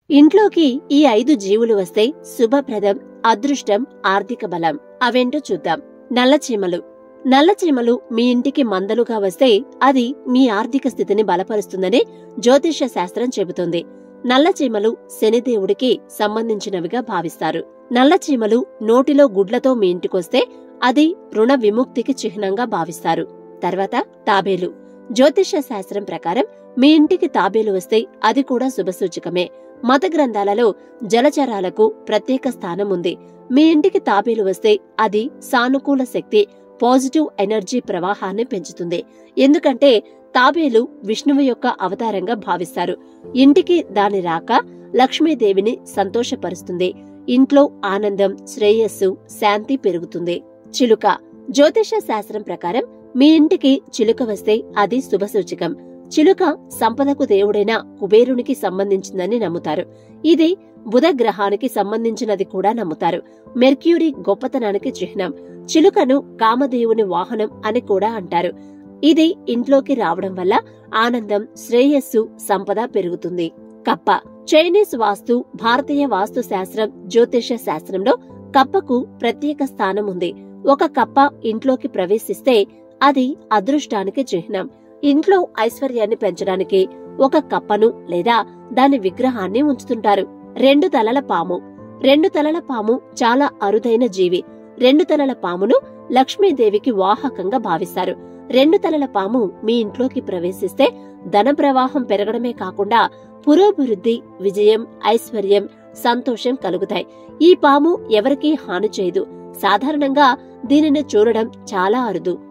ఇంట్లోకి ఈ ఐదు జీవులు వస్తే శుభప్రదం అదృష్టం ఆర్థిక బలం అవేంటో చూద్దాం నల్లచీమలు నల్లచీమలు మీ ఇంటికి మందలుగా వస్తే అది మీ ఆర్థిక స్థితిని బలపరుస్తుందని జ్యోతిష్య శాస్త్రం చెబుతుంది నల్లచీమలు శనిదేవుడికి సంబంధించినవిగా భావిస్తారు నల్లచీమలు నోటిలో గుడ్లతో మీ ఇంటికొస్తే అది రుణ విముక్తికి చిహ్నంగా భావిస్తారు తర్వాత తాబేలు జ్యోతిష్య శాస్త్రం ప్రకారం మీ ఇంటికి తాబేలు వస్తే అది కూడా శుభసూచకమే మత గ్రంథాలలో జలచరాలకు ప్రత్యేక స్థానం ఉంది మీ ఇంటికి తాబేలు వస్తే అది సానుకూల శక్తి పాజిటివ్ ఎనర్జీ ప్రవాహాన్ని పెంచుతుంది ఎందుకంటే తాబేలు విష్ణువు యొక్క అవతారంగా భావిస్తారు ఇంటికి దాని రాక లక్ష్మీదేవిని సంతోషపరుస్తుంది ఇంట్లో ఆనందం శ్రేయస్సు శాంతి పెరుగుతుంది చిలుక జ్యోతిష శాస్త్రం ప్రకారం మీ ఇంటికి చిలుక వస్తే అది శుభసూచకం చిలుక సంపదకు దేవుడైన కుబేరునికి సంబంధించిందని నమ్ముతారు ఇది బుధ గ్రహానికి సంబంధించినది కూడా నమ్ముతారు మెర్క్యూరీ గొప్పతనానికి చిహ్నం చిలుకను కామదేవుని వాహనం అని కూడా అంటారు ఇది ఇంట్లోకి రావడం వల్ల ఆనందం శ్రేయస్సు సంపద పెరుగుతుంది కప్ప చైనీస్ వాస్తు భారతీయ వాస్తు శాస్త్రం జ్యోతిష శాస్త్రంలో కప్పకు ప్రత్యేక స్థానం ఉంది ఒక కప్ప ఇంట్లోకి ప్రవేశిస్తే అది అదృష్టానికి చిహ్నం ఇంట్లో ఐశ్వర్యాన్ని పెంచడానికి ఒక కప్పను లేదా దాని విగ్రహాన్ని ఉంచుతుంటారు రెండు తలల పాము రెండు తలల పాము చాలా అరుదైన జీవి రెండు తలల పామును లక్ష్మీదేవికి వాహకంగా భావిస్తారు రెండు తలల పాము మీ ఇంట్లోకి ప్రవేశిస్తే ధన ప్రవాహం పెరగడమే కాకుండా పురోభివృద్ధి విజయం ఐశ్వర్యం సంతోషం కలుగుతాయి ఈ పాము ఎవరికీ హాని చేయదు సాధారణంగా దీనిని చూడడం చాలా అరుదు